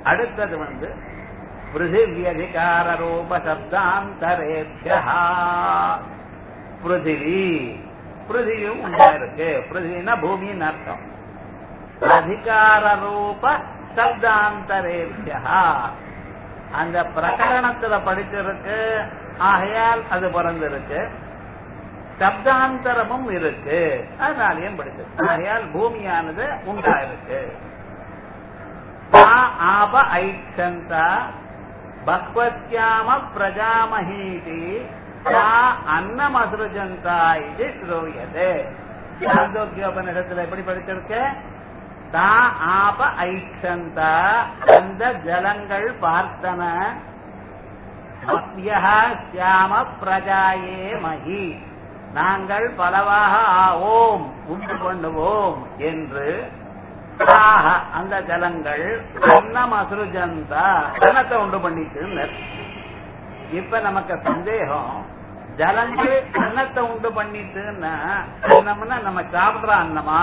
அடுத்தது வந்து பிருத்திவியதிகார ரூப சப்தாந்தரேபியா பிருத்திவி பிருத்திவியும் உண்டா இருக்கு பிருத்திவினா பூமின்னு அர்த்தம் அதிகார ரூப சப்தாந்தரேபியா அந்த பிரகரணத்துல படிச்சிருக்கு ஆகையால் அது பிறந்திருக்கு சப்தாந்தரமும் இருக்கு அதனாலையும் படிச்சிருக்கு ஆகையால் பூமியானது உண்டா இருக்கு ஆப ஐச்சந்தா பக்வத்யாம பிரஜாமஹீதி சா அன்னமசுருஜந்தா இது ஸ்ரூயதே சாந்தோக்கியோபனிடத்துல எப்படி படிச்சிருக்க தா ஆப ஐச்சந்தா அந்த ஜலங்கள் பார்த்தன சியாம பிரஜாயே மகி நாங்கள் பலவாக ஆவோம் உண்டு கொண்டுவோம் என்று அந்த ஜலங்கள் அன்னம் அசுருஜந்தா அன்னத்தை உண்டு பண்ணிட்டு இப்ப நமக்கு சந்தேகம் ஜலங்கள் அன்னத்தை உண்டு பண்ணிட்டுன்னா அன்னம்னா நம்ம சாப்பிடுற அன்னமா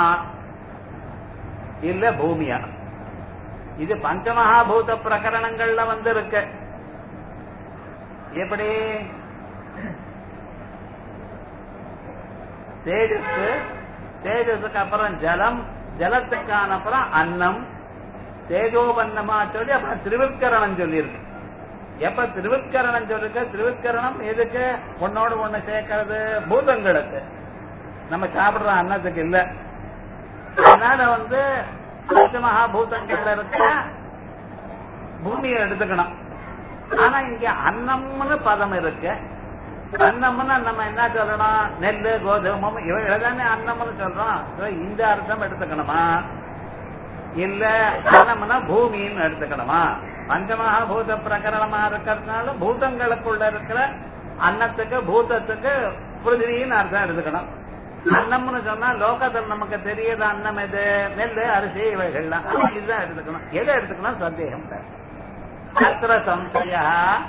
இல்ல பூமியா இது பஞ்சமகாபூத பிரகரணங்கள்ல வந்து இருக்கு எப்படி தேஜஸ் தேஜஸுக்கு அப்புறம் ஜலம் ஜலத்துக்கான அப்புறம் அன்னம் தேஜோபன்னமா சொல்லி அப்புறம் திருவிற்கரணம் சொல்லியிருக்கு எப்ப திருவிற்கரணம் சொல்லிருக்க திருவிற்கரணம் எதுக்கு ஒன்னோடு ஒண்ணு சேர்க்கறது பூதங்களுக்கு நம்ம சாப்பிடுற அன்னத்துக்கு இல்ல அதனால வந்து பஞ்சமகாபூதங்கள்ல இருக்க பூமியை எடுத்துக்கணும் ஆனா இங்க அன்னம்னு பதம் இருக்கு அன்னம்னு நம்ம என்ன சொல்லணும் நெல்லு கோதுமம் இவைகளை தானே அன்னம்னு சொல்றோம் இந்த அர்த்தம் எடுத்துக்கணுமா இல்ல அன்னம்னா பூமின்னு எடுத்துக்கணுமா பஞ்சமகாபூத பிரகரணமா இருக்கிறதுனால பூதங்களுக்குள்ள இருக்கிற அன்னத்துக்கு பூதத்துக்கு பிருத்திவின்னு அர்த்தம் எடுத்துக்கணும் அன்னம்னு சொன்னா லோகத்தில் நமக்கு தெரியாத அன்னம் எது நெல்லு அரிசி இவைகள்லாம் இதுதான் எடுத்துக்கணும் எதை எடுத்துக்கணும் சந்தேகம் அத்திர சம்சயா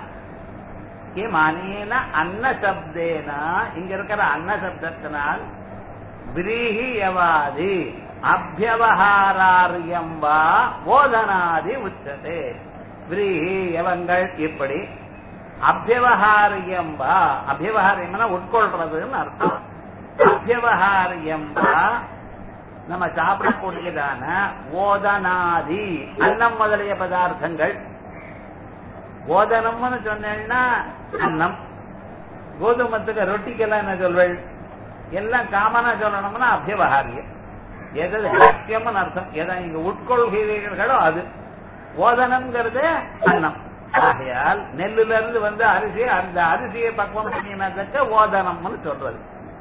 கிமானேன அன்ன சப்தேன இங்க இருக்கிற அன்ன சப்தத்தினால் விரீஹியவாதி அபியவகாரியம் வா போதனாதி உச்சதே விரீஹி யவங்கள் இப்படி அபியவகாரியம் வா அபியவகாரியம்னா உட்கொள்றதுன்னு அர்த்தம் அபியவகாரியம் வா நம்ம சாப்பிடக்கூடியதான ஓதனாதி அன்னம் முதலிய பதார்த்தங்கள் ஓதனம்னு சொன்னேன்னா அன்னம் கோதுமத்துக்கு ரொட்டிக்கெல்லாம் என்ன சொல்வள் எல்லாம் காமனா சொல்லணும்னா அபியவகாரியம் எது சத்தியம்னு அர்த்தம் எதை இங்க உட்கொள்கிறீர்களோ அது ஓதனம்ங்கிறது அன்னம் ஆகையால் நெல்லுல இருந்து வந்து அரிசி அந்த அரிசியை பக்குவம் பண்ணினதுக்கு ஓதனம்னு சொல்றது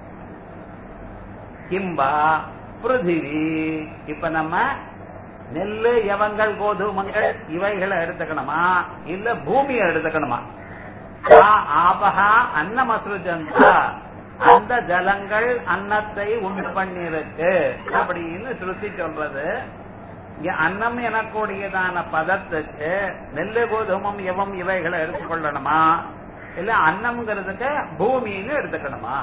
கிம்பா பிருத்திவி இப்ப நம்ம நெல்லு யவங்கள் கோதுமங்கள் இவைகளை எடுத்துக்கணுமா இல்ல பூமியை எடுத்துக்கணுமா ஆபகா அன்னமசுஜந்தா அந்த ஜலங்கள் அன்னத்தை உண்டு பண்ணிருக்கு அப்படின்னு ஸ்ருதி சொல்றது இங்க அன்னம் எனக்கூடியதான பதத்துக்கு நெல்லு கோதுமம் எவம் இவைகளை எடுத்துக்கொள்ளணுமா இல்ல அன்னம்ங்கிறதுக்கு பூமின்னு எடுத்துக்கணுமா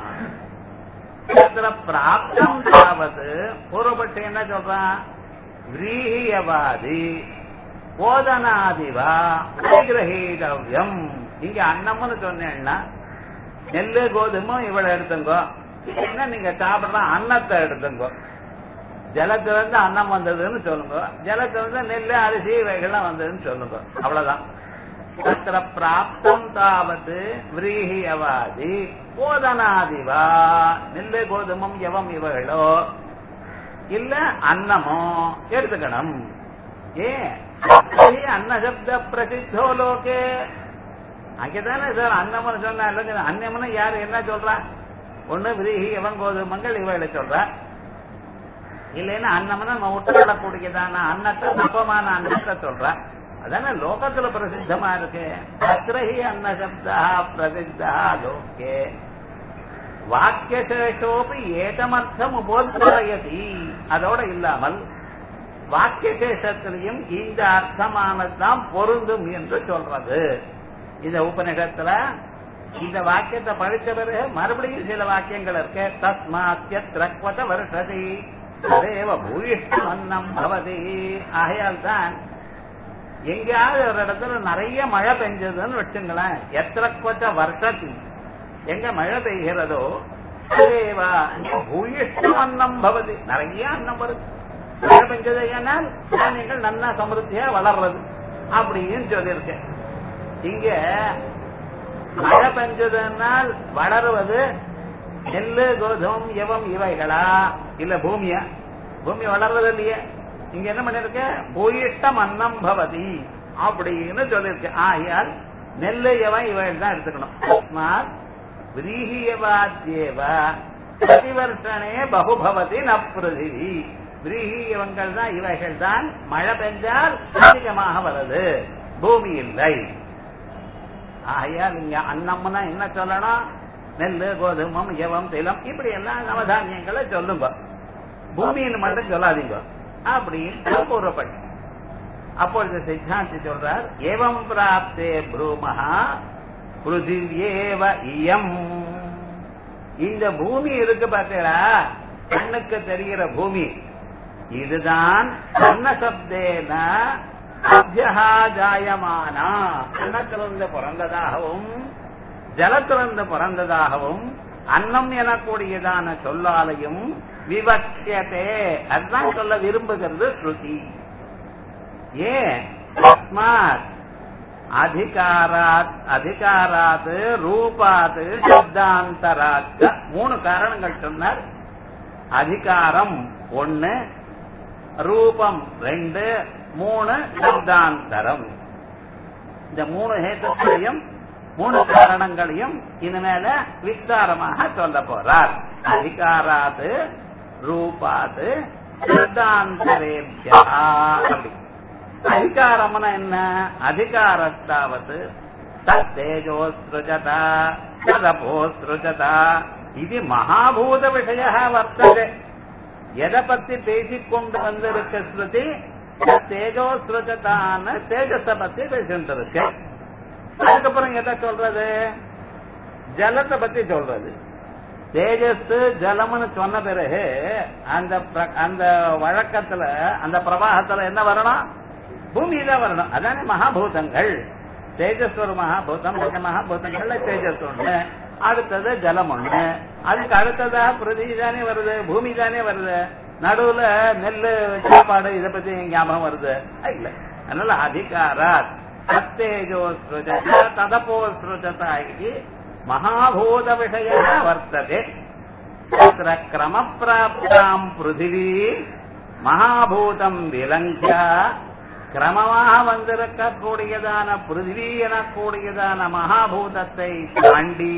பிராப்தம் தாவது பூர்வபட்சி என்ன சொல்றான் விரீஹியவாதி ஓதனாதிவா கிரகீதவ்யம் இங்க அன்னம்னு சொன்னேன்னா நெல்லு கோதுமும் இவ்வளவு எடுத்துங்கோ என்ன நீங்க சாப்பிடுற அன்னத்தை எடுத்துங்கோ ஜலத்துல இருந்து அன்னம் வந்ததுன்னு சொல்லுங்க ஜலத்துல இருந்து நெல்லு அரிசி இவைகள்லாம் வந்ததுன்னு சொல்லுங்க அவ்வளவுதான் தத்திர பிராப்தம் தாவது விரீஹியவாதி போதனாதிவா நெல்லு கோதுமம் எவம் இவைகளோ இல்ல அன்னமோ எடுத்துக்கணும் ஏன் அன்னசப்த பிரசித்தோ லோகே அங்கதானே சார் அன்னம்னு சொன்னா அன்னம்னு யாரு என்ன சொல்றா ஒண்ணு விரிகி எவன் கோதுமங்கள் இவைகளை சொல்றா இல்லைன்னா அன்னம்னா நம்ம உட்கொள்ளக்கூடியதான அன்னத்தை தப்பமான அன்னத்தை சொல்றா அதானே லோகத்துல பிரசித்தமா இருக்கு அத்திரஹி அன்னசப்தா பிரசித்தா லோகே வாக்கியசேஷோபி ஏதமர்த்தம் உபோத்பயதி அதோட இல்லாமல் வாக்கியசேஷத்திலையும் இந்த அர்த்தமானதுதான் பொருந்தும் என்று சொல்றது இந்த உபநிஷத்துல இந்த வாக்கியத்தை படித்த பிறகு மறுபடியும் சில வாக்கியங்கள் இருக்கு தஸ்மாத்தியத்ரக்வத வருஷதி அதேவ பூயிஷ்டம் அன்னம் பவதி ஆகையால் தான் எங்கேயாவது ஒரு இடத்துல நிறைய மழை பெஞ்சதுன்னு வச்சுங்களேன் எத்தனை கொச்ச வருஷத்தில் எங்க மழை பெய்கிறதோ அதேவா பூயிஷ்டம் அன்னம் பவதி நிறைய அன்னம் வருது மழை பெஞ்சது ஏனால் தானியங்கள் நன்னா சமிருத்தியா வளர்றது அப்படின்னு சொல்லியிருக்கேன் இங்க மழை பெஞ்சதுனால் வளருவது நெல்லு கோதும் எவம் இவைகளா இல்ல பூமியா பூமி வளர்றது இல்லையே இங்க என்ன பண்ணிருக்க பூயிஷ்டம் அன்னம் பவதி அப்படின்னு சொல்லியிருக்க ஆகையால் நெல்லு எவன் இவைகள் தான் எடுத்துக்கணும் தஸ்மாத் விரீகியவாத்யேவ பிரதிவர்ஷனே பகுபவதி ந பிருதிவி விரீகியவங்கள் தான் இவைகள் தான் மழை பெஞ்சால் அதிகமாக வருது பூமி இல்லை ஆகையால் இங்க அன்னம்னா என்ன சொல்லணும் நெல்லு கோதுமம் எவம் திலம் இப்படி எல்லாம் நவதானியங்களை சொல்லுங்க பூமின்னு மட்டும் சொல்லாதீங்க அப்படின்னு கூறப்பட்டு அப்பொழுது சித்தாந்தி சொல்றார் ஏவம் பிராப்தே ப்ரூமஹா பிருதிவியேவ இயம் இந்த பூமி இருக்கு பார்த்தீங்களா கண்ணுக்கு தெரிகிற பூமி இதுதான் கண்ண சப்தேன அத்தியகா ஜாயமானா கண்ணத்திலிருந்து பிறந்ததாகவும் ஜலத்திலிருந்து பிறந்ததாகவும் அன்னம் எனக்கூடியதான சொல்லாலையும் விவக்ஷதே அதுதான் சொல்ல விரும்புகிறது ஸ்ருதி ஏன் தஸ்மாத் அதிகாராத் அதிகாராத் ரூபாத் சப்தாந்தராத் மூணு காரணங்கள் சொன்னார் அதிகாரம் ஒன்னு ரூபம் ரெண்டு மூணு சப்தாந்தரம் இந்த மூணு ஹேத்துக்களையும் மூணு காரணங்களையும் இனிமேல விஸ்தாரமாக சொல்ல போறார் அதிகாராது ரூபாது சப்தாந்தரேபியா அப்படி அதிகாரம்னா என்ன அதிகாரத்தாவது தத்தேஜோ சிருஜதா ததபோ சிருஜதா இது மகாபூத விஷய வர்த்தது எதை பத்தி பேசிக்கொண்டு வந்திருக்க ஸ்ருதி தேஜோ சிருஜதான்னு தேஜஸ பத்தி பேசிட்டு இருக்கு அதுக்கப்புறம் எதை சொல்றது ஜலத்தை பத்தி சொல்றது தேஜஸ் ஜலம்னு சொன்ன பிறகு அந்த பிர- அந்த வழக்கத்துல அந்த பிரவாகத்துல என்ன வரணும் பூமி தான் வரணும் அதானே மகாபூதங்கள் தேஜஸ் ஒரு மகாபூதம் மற்ற மகாபூதங்கள்ல தேஜஸ் ஒண்ணு அடுத்தது ஜலம் ஒண்ணு அதுக்கு அடுத்ததா பிரதி தானே வருது பூமி தானே வருது நடுவுல நெல்லு சாப்பாடு இத பத்தி ஞாபகம் வருது இல்ல அதனால அதிகாரா சத்தேஜோ ஸ்ருஜத ததப்போ ஸ்ருஜதா இது மகாபூத விஷய வர்த்ததே தத்ர கிரமப்பிராப்தாம் பிருத்திவி மகாபூதம் விலங்கிய கிரமமாக வந்திருக்கக்கூடியதான பிருத்திவி எனக்கூடியதான மகாபூதத்தை தாண்டி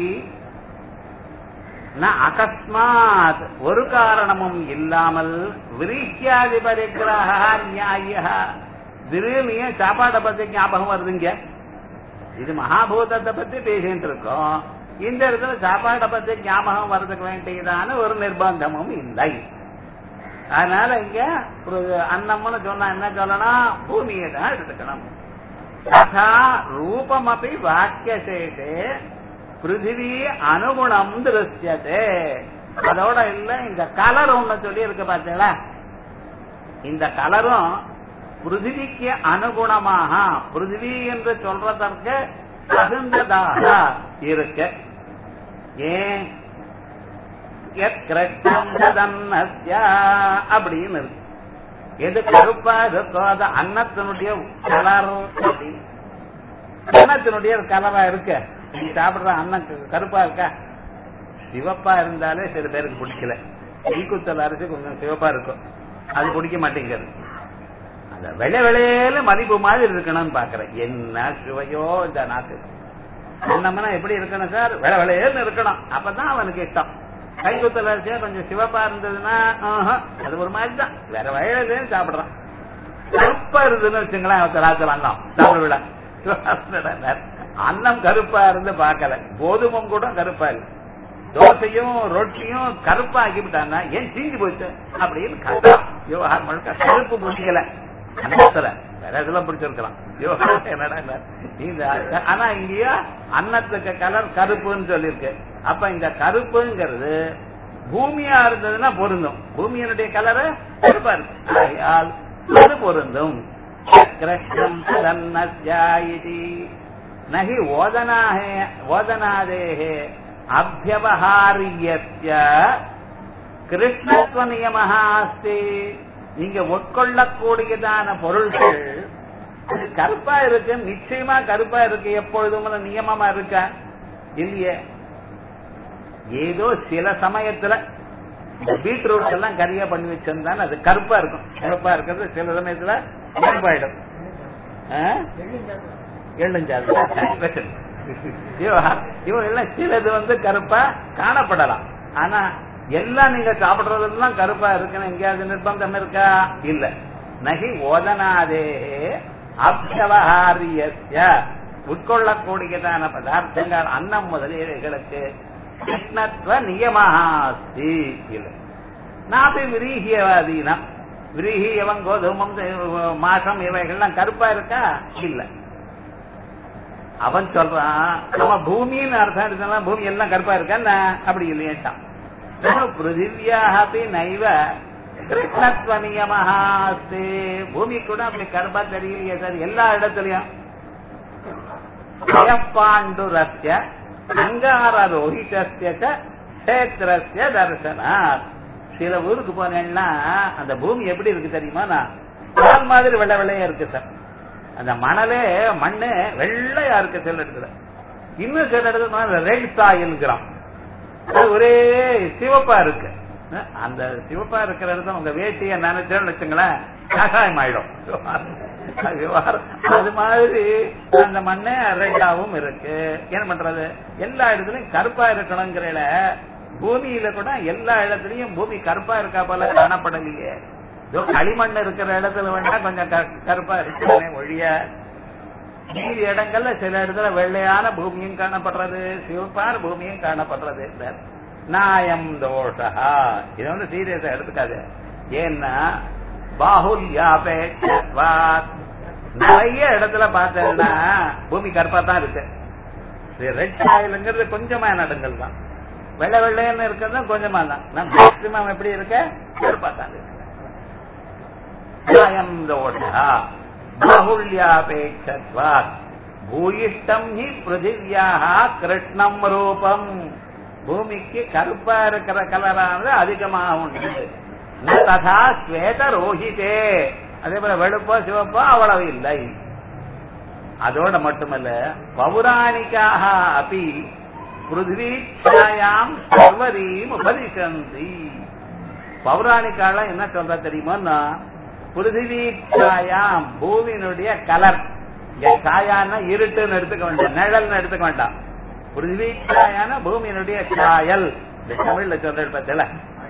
ந அகஸ்மாத் ஒரு காரணமும் இல்லாமல் விரீஹ்யாதி பரிகிரக நியாய திடீர்னு ஏன் சாப்பாடை பத்தி ஞாபகம் வருதுங்க இது மகாபூதத்தை பத்தி பேசிட்டு இருக்கோம் இந்த இடத்துல சாப்பாடை பத்தி ஞாபகம் வர்றதுக்கு வேண்டியதான ஒரு நிர்பந்தமும் இல்லை அதனால இங்க ஒரு அன்னம்னு சொன்னா என்ன சொல்லணும் பூமியை தான் எடுத்துக்கணும் ததா ரூபமபி வாக்கியசேஷே பிருத்திவி அனுகுணம் திருஷ்யதே அதோட இல்ல இந்த கலர் ஒண்ணு சொல்லி இருக்கு பாத்தீங்களா இந்த கலரும் பிருத்திவிக்கு அனுகுணமாக பிருத்திவி என்று சொல்றதற்கு தகுந்ததாக இருக்கு ஏன் எத்கிருஷ்ணதன்னஸ்ய அப்படின்னு இருக்கு எது கருப்பா இருக்கோ அது அன்னத்தினுடைய கலர் அப்படின்னு அன்னத்தினுடைய கலரா இருக்கு நீ சாப்பிடுற அன்னம் க- கருப்பா இருக்கா சிவப்பா இருந்தாலே சில பேருக்கு பிடிக்கல ஈக்குத்தல் அரிசி கொஞ்சம் சிவப்பா இருக்கும் அது பிடிக்க மாட்டேங்குது அந்த வெள்ளை வெளையில மதிப்பு மாதிரி இருக்கணும்னு பாக்குறேன் என்ன சுவையோ இந்த நாக்கு அன்னம்னா எப்படி இருக்கணும் சார் வெள்ளை வெளையன்னு இருக்கணும் அப்பதான் அவனுக்கு இஷ்டம் கைக்குத்தல் அரிசியா கொஞ்சம் சிவப்பா இருந்ததுன்னா ஆஹா, அது ஒரு மாதிரி தான் வேற வயலையும் சாப்பிடுறான் கருப்பா இருந்ததுன்னு வச்சுங்களேன் அவன் ராத்திரி அன்னம் சாப்பிட விட அன்னம் கருப்பா இருந்து பார்க்கல கோதுமம் கூட கருப்பா இல்ல தோசையும் ரொட்டியும் கருப்பா ஆக்கிவிட்டான்னா ஏன் தீஞ்சு போச்சு அப்படின்னு கஷ்டம் விவகாரம் முழுக்க கருப்பு பிடிக்கல அன்னத்துல வேற இதெல்லாம் பிடிச்சிருக்கலாம் விவகாரம் என்னடா இல்ல. இந்த ஆனா இங்கேயா அன்னத்துக்கு கலர் கருப்புன்னு சொல்லியிருக்கு அப்ப இந்த கருப்புங்கிறது பூமியா இருந்ததுன்னா பொருந்தும் பூமியினுடைய கலரு கருப்பா இருக்கு ஆகையால் அது பொருந்தும் கிருஷ்ணம் ததன்னஸ்யாயிதி நகி ஓதனாஹே ஓதனாதேஹே அபியவஹாரியஸ்ய கிருஷ்ணத்துவ நியமஹா அஸ்தி நீங்க உட்கொள்ளக்கூடியதான பொருள்கள் அது கருப்பா இருக்கு நிச்சயமா கருப்பா இருக்கு எப்பொழுதும் நியமமா இருக்க இல்லையே ஏதோ சில சமயத்துல இந்த பீட்ரூட் எல்லாம் கரியா பண்ணி வச்சிருந்தா அது கருப்பா இருக்கும் கருப்பா இருக்கிறது சில சமயத்துல கருப்பாயிடும் எள்ளுஞ்சாது இவன் எல்லாம் சிலது வந்து கருப்பா காணப்படலாம் ஆனா எல்லாம் நீங்க சாப்பிடுறதெல்லாம் கருப்பா இருக்குன்னு எங்கேயாவது நிர்பந்தம் இருக்கா இல்ல நகி ஓதனாதே அபியவஹாரியஸ்ய உட்கொள்ளக்கூடியதான பதார்த்தங்கள் அன்னம் முதலியவைகளுக்கு கிருஷ்ணத்துவ நியமாஸ்தி இல்ல நாபி விரீகியவாதீனம் விரீகி எவன் கோதுமம் மாசம் இவைகள்லாம் கருப்பா இருக்கா இல்ல அவன் சொல்றான் நம்ம பூமின்னு அர்த்தம் எடுத்தா பூமி எல்லாம் கருப்பா இருக்கா அப்படி இல்லையேட்டான் பிருத்திவியாபி நைவ கிருஷ்ணத்வ நியமஹாஸ்தி பூமி கூட அப்படி கருப்பா தெரியலையே சார் எல்லா இடத்துலயும் பாண்டுரஸ்ய அங்கார ரோஹிதஸ்ய கஷேத்திரஸ்ய தர்சனாத் சில ஊருக்கு போனேன்னா அந்த பூமி எப்படி இருக்கு தெரியுமா நான் பால் மாதிரி வெள்ளை வெள்ளையா இருக்கு சார் அந்த மணலே மண்ணு வெள்ளையா இருக்கு சில இடத்துல இன்னும் சில இடத்துல ரெட் சாயில்ங்கிறான் அது ஒரே சிவப்பா இருக்கு அந்த சிவப்பா இருக்கிற இடத்துல உங்க வேட்டிய நினைச்சேன்னு வச்சுங்களேன் கஷாயம் ஆயிடும் அது மாதிரி அந்த மண்ணு ரெட்டாவும் இருக்கு என்ன பண்றது எல்லா இடத்துலயும் கருப்பா இருக்கணுங்கிற பூமியில கூட எல்லா இடத்துலயும் பூமி கருப்பா இருக்கா போல காணப்படலையே ஏதோ களிமண் இருக்கிற இடத்துல வேணா கொஞ்சம் கருப்பா இருக்கிறே ஒழிய மீதி இடங்கள்ல சில இடத்துல வெள்ளையான பூமியும் காணப்படுறது சிவப்பான பூமியும் காணப்படுறது நாயம் தோஷா இது வந்து சீரியஸா எடுத்துக்காது ஏன்னா பாகுல்யாபேட்சத்வாத் நிறைய இடத்துல பார்த்தேன்னா பூமி கருப்பா தான் இருக்கு ரெட் ஆயிலுங்கிறது கொஞ்சமான இடங்கள் தான் வெள்ளை வெள்ளைன்னு இருக்கிறது கொஞ்சமா தான் மேக்சிமம் எப்படி இருக்க கருப்பா தான் இருக்கு நாயம் தோஷா பாகுல்யாபேட்சத்வாத் பூயிஷ்டம் ஹி பிருத்திவியாக கிருஷ்ணம் ரூபம் பூமிக்கு கருப்பா இருக்கிற கலரானது அதிகமாக உண்டு ததா ஸ்வேத ரோஹிதே அதே போல வெளுப்போ சிவப்போ அவ்வளவு இல்லை அதோட மட்டுமல்ல பௌராணிக்காக அப்படி பிருத்திவீச்சாயாம் சர்வரீம் உபதிசந்தி பௌராணிக்கால என்ன சொல்ற தெரியுமோன்னா பிருத்திவீச்சாயாம் பூமியினுடைய கலர் சாயான்னா இருட்டுன்னு எடுத்துக்க வேண்டாம் நிழல்னு எடுத்துக்க வேண்டாம் பிருத்திவீச்சாயான பூமியினுடைய சாயல் இந்த தமிழ்ல சொல்ற பத்தில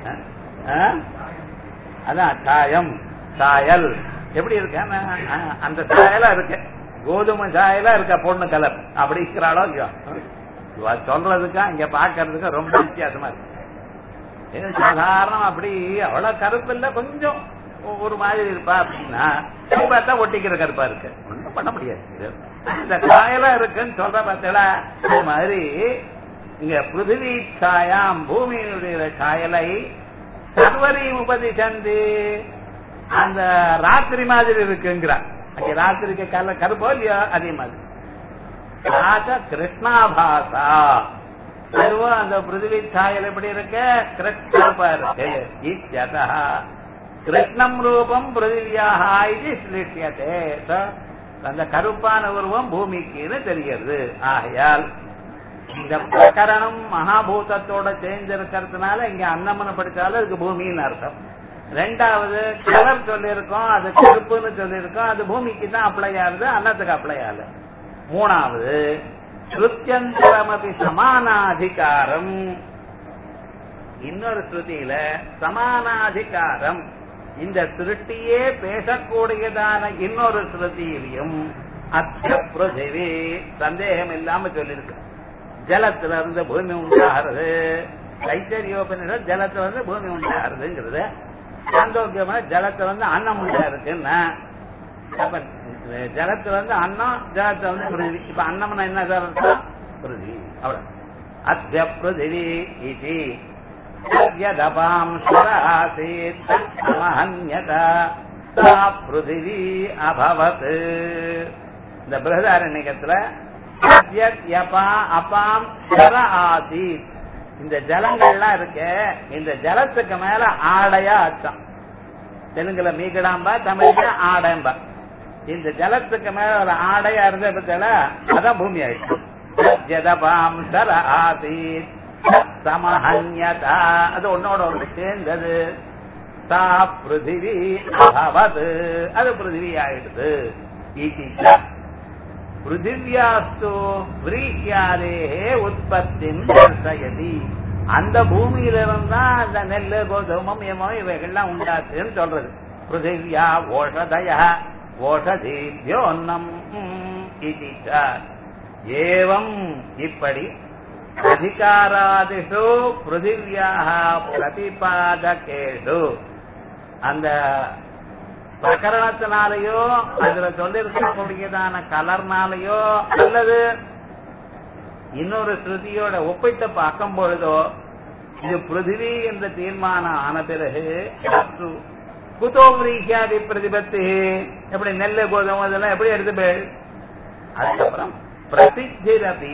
அதான் சாயம் சாயல் எப்படி இருக்க அந்த சாயலா இருக்கு கோதுமை சாயலா இருக்க பொண்ணு கலர் அப்படிங்கிறாளோ இல்லையோ சொல்றதுக்கா இங்க பாக்குறதுக்கு ரொம்ப வித்தியாசமா இருக்கு சாதாரணம் அப்படி அவ்வளவு கருப்பு இல்ல கொஞ்சம் ஒரு மாதிரி இருப்பா அப்படின்னா பார்த்தா ஒட்டிக்கிற கருப்பா இருக்கு ஒண்ணும் பண்ண முடியாது இந்த சாயலா இருக்குன்னு சொல்ற பார்த்தா அது மாதிரி இங்க பிருத்திவி சாயாம் பூமியினுடைய சாயலை சர்வரி உபதிசந்து அந்த ராத்திரி மாதிரி இருக்குங்கிறார் அங்க ராத்திரிக்கு கல கருப்போ இல்லையோ அதே மாதிரி கிருஷ்ணாபாசா சர்வம் அந்த பிருத்திவி சாயல் எப்படி இருக்கு கிருஷ்ணப்பா இருக்கு இத்தியதா கிருஷ்ணம் ரூபம் பிருத்திவியாக இது ஸ்லிஷ்யதே அந்த கருப்பான உருவம் பூமிக்குன்னு தெரிகிறது ஆகையால் இந்த பிரகரணம் மகாபூதத்தோட சேர்ந்து இருக்கிறதுனால இங்க அன்னமனை படிச்சாலும் அதுக்கு பூமின்னு அர்த்தம் ரெண்டாவது கலர் சொல்லியிருக்கோம் அது கருப்புன்னு சொல்லியிருக்கோம் அது பூமிக்கு தான் அப்ளை ஆகுது அன்னத்துக்கு அப்ளை ஆகுது மூணாவது ஸ்ருத்தியந்தரமபி சமானாதிகாரம் இன்னொரு ஸ்ருதியில சமானாதிகாரம் இந்த சிருஷ்டியே பேசக்கூடியதான இன்னொரு ஸ்ருதியிலையும் அத்த பிருதிவி சந்தேகம் இல்லாம சொல்லியிருக்கு ஜலத்துல இருந்து பூமி உண்டாகிறது கைத்தறியோபனிஷம் ஜலத்துல இருந்து பூமி உண்டாகிறதுங்கிறது சாந்தோக்கியமா ஜலத்துல வந்து அன்னம் உண்டா இருக்குன்னா அப்ப ஜலத்துல வந்து அன்னம் ஜலத்துல வந்து பிருதிவி இப்ப அன்னம்னா என்ன அர்த்தம் பிருதிவி அவ்வளவு அத்திய பிருதிவி இது யதபாம் சுராசீத் சா பிருதிவி அபவத் இந்த பிரகதாரண்யத்துல சத்யத் யபா அபாம் சர ஆசீத் இந்த ஜலங்கள்லாம் இருக்கு இந்த ஜலத்துக்கு மேல ஆடையா அச்சம் தெலுங்குல மீகடாம்பா தமிழ்ல ஆடம்பா இந்த ஜலத்துக்கு மேல ஒரு ஆடையா இருந்த பத்தில அதான் பூமி ஆயிடுச்சு ஜதபாம் சர ஆசீத் சமஹன்யதா அது ஒன்னோட ஒன்று சேர்ந்தது சா பிருதிவி அபவது அது பிருதிவி ஆயிடுது ஈட்டிச்சா பிருத்திவியாஸ்து விரீஹ்யாதேஹே உற்பத்தின் தர்சயதி அந்த பூமியில இருந்தா அந்த நெல்லு கோதுமம் எமோ இவைகள்லாம் உண்டாச்சுன்னு சொல்றது பிருத்திவியா ஓஷதய ஓஷதீபியோன்னம் இதிச்ச ஏவம் இப்படி அதிகாராதிஷு பிருத்திவியாக பிரதிபாதகேஷு அந்த பிரகரணத்தினாலேயோ அதுல சொல்லிருக்கக்கூடியதான கலர்னாலேயோ அல்லது இன்னொரு ஸ்ருதியோட ஒப்பிட்டு பார்க்கும் பொழுதோ இது பிருத்திவி என்ற தீர்மானம் ஆன பிறகு குதோ விரீஹியாதி பிரதிபத்தி எப்படி நெல்லு கோதுமை இதெல்லாம் எப்படி எடுத்துப்பேள் அதுக்கப்புறம் பிரசித்திரபி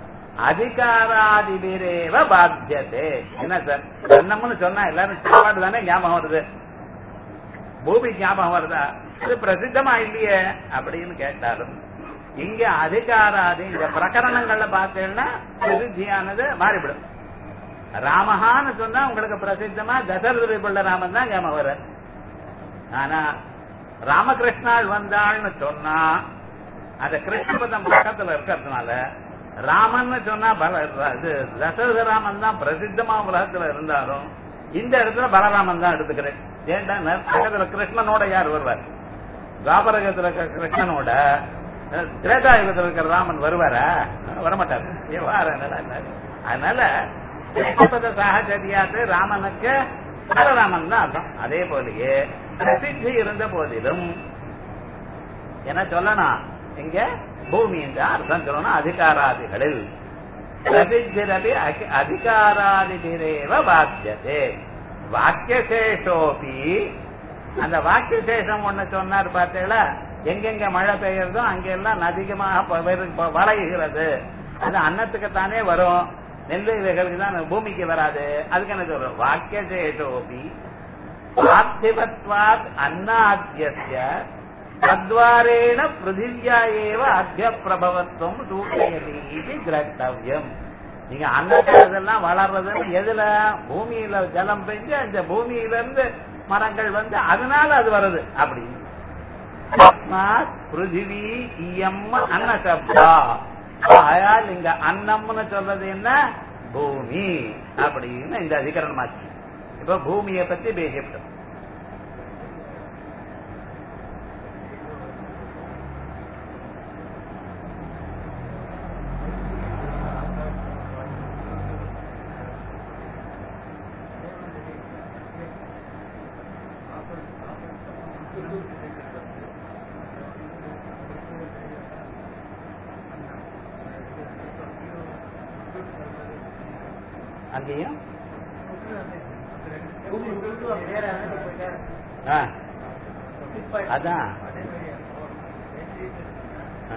அதிகாராதிபிரேவ பாத்தியதே என்ன சார் அன்னம்னு சொன்னா எல்லாரும் சாப்பாடு தானே ஞாபகம் வருது பூமி ஞாபகம் வருதா இது பிரசித்தமா இல்லையே அப்படின்னு கேட்டாலும் இங்க அதிகாராதி இந்த பிரகரணங்கள்ல பார்த்தீங்கன்னா பிரசித்தியானது மாறிவிடும் ராமஹான்னு சொன்னா உங்களுக்கு பிரசித்தமா தசரதி பிள்ளை ராமன் தான் ஞாபகம் வர ஆனா ராமகிருஷ்ணாள் வந்தாள்னு சொன்னா அந்த கிருஷ்ணபதம் பக்கத்துல இருக்கிறதுனால ராமன் சொன்னா பல இது தசரத ராமன் தான் பிரசித்தமா உலகத்துல இருந்தாலும் இந்த இடத்துல பலராமன் தான் எடுத்துக்கிறேன் ஏன்டா பக்கத்துல கிருஷ்ணனோட யார் வருவார் துவாபரகத்துல இருக்கிற கிருஷ்ணனோட திரேதாயுகத்துல இருக்கிற ராமன் வருவாரா வரமாட்டாரு எவ்வாறு அதனால கிருஷ்ணபத சாகச்சரியாத்து ராமனுக்கு பலராமன் தான் அர்த்தம் அதே போலயே பிரசித்தி இருந்த போதிலும் என்ன சொல்லணும் இங்க பூமி என்ற அர்த்தம் சொல்லணும் அதிகாராதிகளில் பிரசித்திரபி அதிகாராதிபிரேவ பாத்தியதே வாக்கியசேஷோபி அந்த வாக்கியசேஷம் ஒண்ணு சொன்னார் பார்த்தீங்களா எங்கெங்க மழை பெய்யறதோ அங்கெல்லாம் அதிகமாக வளைகிறது அது அன்னத்துக்கு தானே வரும் நெல் இவைகளுக்கு தான் பூமிக்கு வராது அதுக்கு என்ன சொல்றோம் வாக்கியசேஷோபி பார்த்திபத்வாத் அன்னாத்திய தத்வாரேண பிருத்திவியா ஏவ அத்திய பிரபவத்துவம் சூழ்நிலை இது திரட்டவியம் நீங்க அன்னதெல்லாம் வளர்றதுன்னு எதுல பூமியில ஜலம் பெஞ்சு அந்த பூமியில இருந்து மரங்கள் வந்து அதனால அது வருது அப்படி பிருத்திவி இயம் அன்ன சப்தா ஆயால் இங்க அன்னம்னு சொல்றது என்ன பூமி அப்படின்னு இந்த அதிகரணமாச்சு இப்ப பூமியை பத்தி பேசிவிட்டோம் அங்கேயும் ஆ, அதான் ஆ.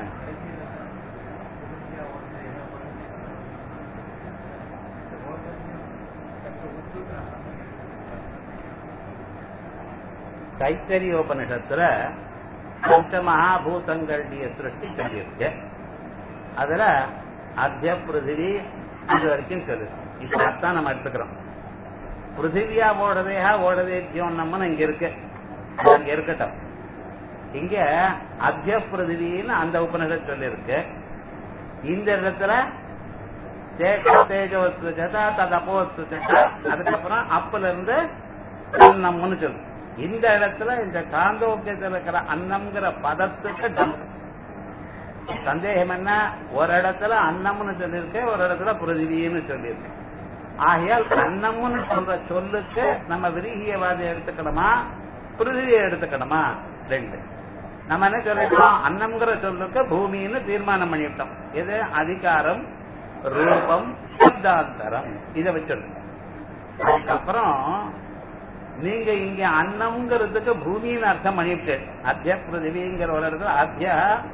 கைத்தரியோபனிஷத்துல பஞ்ச மகாபூதங்களுடைய சிருஷ்டி சொல்லியிருக்கு அதுல அத்திய பிருத்திவி இது வரைக்கும் சொல்லுது இப்ப அதான் நம்ம எடுத்துக்கிறோம் பிருத்திவியா ஓடதேயா ஓடதே ஜீவனம்னு இங்க இருக்கு அது அங்க இருக்கட்டும் இங்க அத்திய பிருத்திவின்னு அந்த உபநிஷத் சொல்லியிருக்கு இந்த இடத்துல தேக தேஜோஸ்து ஜதா ததபோஸ்து ஜதா அதுக்கப்புறம் அப்பல இருந்து அன்னம்னு சொல்லு இந்த இடத்துல இந்த காந்தோக்கியத்தில் இருக்கிற அன்னம்ங்கிற பதத்துக்கு டம் சந்தேகம் என்ன ஒரு இடத்துல அன்னம்னு சொல்லியிருக்கு ஒரு இடத்துல பிருதிவின்னு சொல்லியிருக்கு ஆகையால் அன்னம்னு சொல்ற சொல்லுக்கு நம்ம விரிகியவாதி எடுத்துக்கணுமா பிருதிவியை எடுத்துக்கணுமா ரெண்டு நம்ம என்ன சொல்லிட்டோம் அன்னம்ங்கிற சொல்லுக்கு பூமின்னு தீர்மானம் பண்ணிவிட்டோம் இது அதிகாரம் ரூபம் சப்தாந்தரம் இதை வச்சிருக்கோம் அதுக்கப்புறம் நீங்க இங்க அன்னம்ங்கிறதுக்கு பூமின்னு அர்த்தம் பண்ணிட்டு அத்திய பிருத்திவிங்கிற ஒரு இடத்துல அத்திய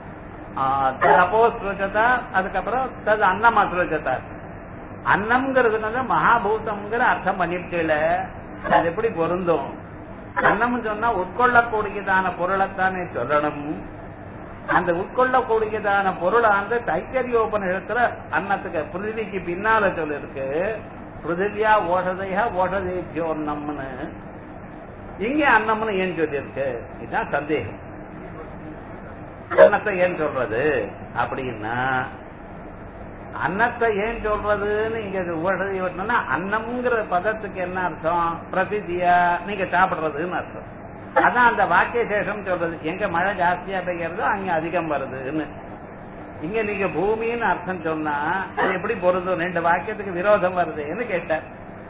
தபோ சுரஜதா அதுக்கப்புறம் தது அன்னமா சுரஜதா அன்னம்ங்கிறதுக்கு வந்து மகாபூதம்ங்கிற அர்த்தம் பண்ணிட்டுல அது எப்படி பொருந்தும் அன்னம் சொன்னா உட்கொள்ளக்கூடியதான பொருளைத்தானே சொல்லணும் அந்த உட்கொள்ளக்கூடியதான பொருளை வந்து தைத்தரியோபனிடத்துல அன்னத்துக்கு பிருதிவிக்கு பின்னால சொல்லிருக்கு பிருதிவியா ஓஷதையா ஓஷதேபியோன்னம்னு இங்க அன்னம்னு ஏன் சொல்லியிருக்கு இதுதான் சந்தேகம் அன்னத்தை ஏன் சொல்றது அப்படின்னா அன்னத்தை ஏன் சொல்றதுன்னு இங்க ஓஷதி ஓட்டணும்னா அன்னம்ங்கிற பதத்துக்கு என்ன அர்த்தம் பிரசித்தியா நீங்க சாப்பிடுறதுன்னு அர்த்தம் அதான் அந்த வாக்கிய சேஷம் சொல்றது எங்க மழை ஜாஸ்தியா பெய்யறதோ அங்க அதிகம் வருதுன்னு இங்க நீங்க பூமின்னு அர்த்தம் சொன்னா அது எப்படி பொருந்தும் ரெண்டு வாக்கியத்துக்கு விரோதம் வருதுன்னு கேட்டார்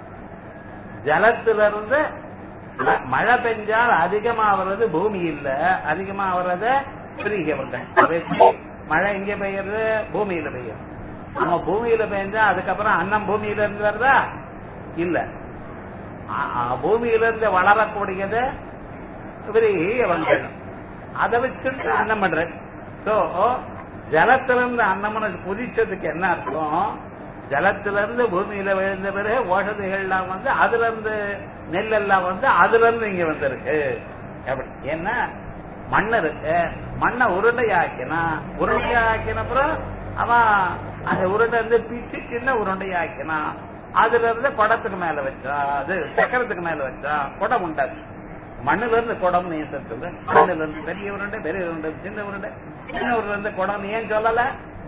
ஜலத்துல இருந்து ம- மழை பெஞ்சால் அதிகமா வர்றது பூமி இல்ல அதிகமா வர்றது பிரிகவர்கள் மழை எங்க பெய்யறது பூமியில பெய்யும் நம்ம பூமியில பெய்ஞ்சா அதுக்கப்புறம் அன்னம் பூமியில இருந்து வருதா இல்ல ஆ- ஆ, பூமியில இருந்து வளரக்கூடியது விரிகவர்கள் அதை வச்சுட்டு அன்னம் பண்ற சோ ஜலத்திலிருந்து அன்னமனு புதிச்சதுக்கு என்ன அர்த்தம் ஜலத்திலிருந்து பூமியில விழுந்த பிறகு ஓஷதிகள்லாம் வந்து அதுல இருந்து நெல் எல்லாம் வந்து அதுல இருந்து இங்க வந்திருக்கு அப்படி ஏன்னா மண் இருக்கு மண்ணை உருண்டையாக்கினா உருண்டையாக்கின அப்புறம் அவன் அந்த உருண்டை இருந்து பிச்சு சின்ன உருண்டையாக்கினா அதுல இருந்து குடத்துக்கு மேல வச்சா அது சக்கரத்துக்கு மேல வச்சா குடம் உண்டாச்சு மண்ணுல இருந்து குடம் ஏன் சார் சொல்லு மண்ணுல இருந்து பெரிய உருண்டை பெரிய உருண்டை சின்ன உருண்டை சின்ன உருண்டை இருந்து குடம் ஏன் சொல்லல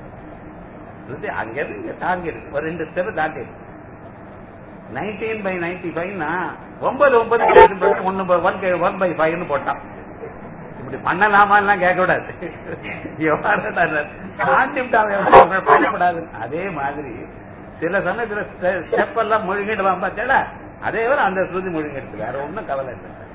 இது அங்க இருந்து இங்க தாங்கி இருக்கு ஒரு ரெண்டு ஸ்டெப் தாண்டி இருக்கு நைன்டீன் பை நைன்டி ஃபைவ்னா ஒன்பது ஒன்பது ஒன்னு ஒன் ஒன் பை ஃபைவ்னு போட்டான் இப்படி பண்ணலாமா எல்லாம் கேட்க கூடாது எவ்வளவு பண்ணக்கூடாது அதே மாதிரி சில சமயத்துல ஸ்டெப் எல்லாம் முழுங்கிடுவான் பார்த்தேடா அதே வரை அந்த ஸ்ருதி முழுங்கிடுச்சு வேற ஒண்ணும் கவலை இல்லை